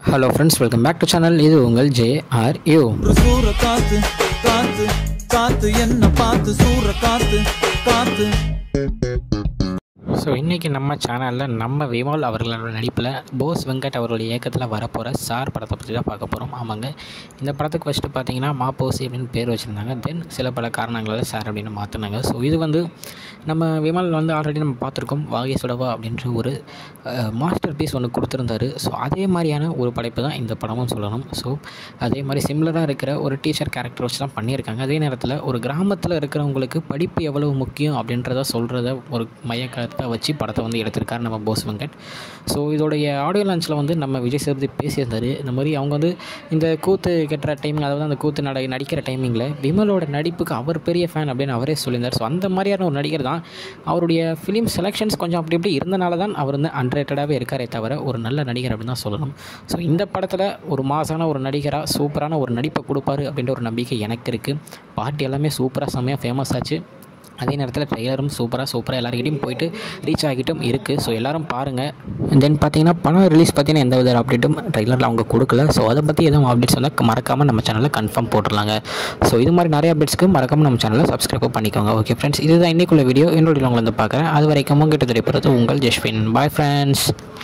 hello friends welcome back to channel இது உங்கள் J are you ஒரு சூற காத்து காத்து காத்து என்ன பார்த்து சூற காத்து காத்து ஸோ இன்றைக்கி நம்ம சேனலில் நம்ம விமல் அவர்களோட நடிப்பில் போஸ் வெங்கட் அவர்களுடைய இயக்கத்தில் வரப்போகிற சார் படத்தை பற்றி தான் பார்க்க போகிறோம் ஆமாங்க இந்த படத்துக்கு ஃபஸ்ட்டு பார்த்தீங்கன்னா மாப்போசி அப்படின்னு பேர் வச்சுருந்தாங்க தென் சில பல காரணங்களால் சார் அப்படின்னு மாற்றினாங்க ஸோ இது வந்து நம்ம விமல் வந்து ஆல்ரெடி நம்ம பார்த்துருக்கோம் வாகை சுடவா அப்படின்ற ஒரு மாஸ்டர் பீஸ் ஒன்று கொடுத்துருந்தாரு ஸோ அதே மாதிரியான ஒரு படைப்பு தான் இந்த படமும் சொல்லணும் ஸோ அதே மாதிரி சிமிலராக இருக்கிற ஒரு டீச்சர் கேரக்டர் வச்சு தான் பண்ணியிருக்காங்க அதே நேரத்தில் ஒரு கிராமத்தில் இருக்கிறவங்களுக்கு படிப்பு எவ்வளவு முக்கியம் அப்படின்றத சொல்கிறத ஒரு மையக்கருத்தை வச்சு படத்தை வந்து எடுத்திருக்காரு நம்ம போஸ் வெங்கட் ஸோ இதோடைய ஆடியோ லான்ச்சில் வந்து நம்ம விஜய் சேதுபதி பேசியிருந்தார் இந்த மாதிரி அவங்க வந்து இந்த கூத்து கட்டுற டைமிங் அதாவது அந்த கூத்து நட நடிக்கிற டைமிங்கில் விமலோட நடிப்புக்கு அவர் பெரிய ஃபேன் அப்படின்னு அவரே சொல்லியிருந்தார் ஸோ அந்த மாதிரியான ஒரு நடிகர் தான் அவருடைய ஃபிலிம் செலெக்ஷன்ஸ் கொஞ்சம் அப்படி இப்படி இருந்தனால தான் அவர் வந்து அன்ரேட்டடாகவே இருக்காரே தவிர ஒரு நல்ல நடிகர் அப்படின்னு தான் சொல்லணும் ஸோ இந்த படத்தில் ஒரு மாசான ஒரு நடிகராக சூப்பரான ஒரு நடிப்பை கொடுப்பாரு அப்படின்ற ஒரு நம்பிக்கை எனக்கு இருக்குது பாட்டு எல்லாமே சூப்பராக செம்மையாக ஃபேமஸ் ஆச்சு அதே நேரத்தில் ட்ரெய்லரும் சூப்பராக சூப்பராக எல்லாருக்கிட்டையும் போயிட்டு ரீச் ஆகிட்டும் இருக்குது ஸோ எல்லோரும் பாருங்கள் தென் பார்த்தீங்கன்னா படம் ரிலீஸ் பார்த்தீங்கன்னா எந்த வித அப்டேட்டும் ட்ரெய்லரில் அவங்க கொடுக்கல ஸோ அதை பற்றி எதுவும் அப்டேட்ஸ் வந்தால் மறக்காமல் நம்ம சேனலில் கன்ஃபார்ம் போட்டுடலாங்க ஸோ இது மாதிரி நிறைய அப்டேட்ஸ்க்கு மறக்காமல் நம்ம சேனலை சப்ஸ்கிரைப் பண்ணிக்கோங்க ஓகே ஃப்ரெண்ட்ஸ் இதுதான் இன்றைக்குள்ள வீடியோ என்னோட உங்களை வந்து பார்க்குறேன் அது வரைக்கும் உங்ககிட்ட தெரியப்படுறது உங்கள் ஜஸ்வின் பாய் ஃப்ரெண்ட்ஸ்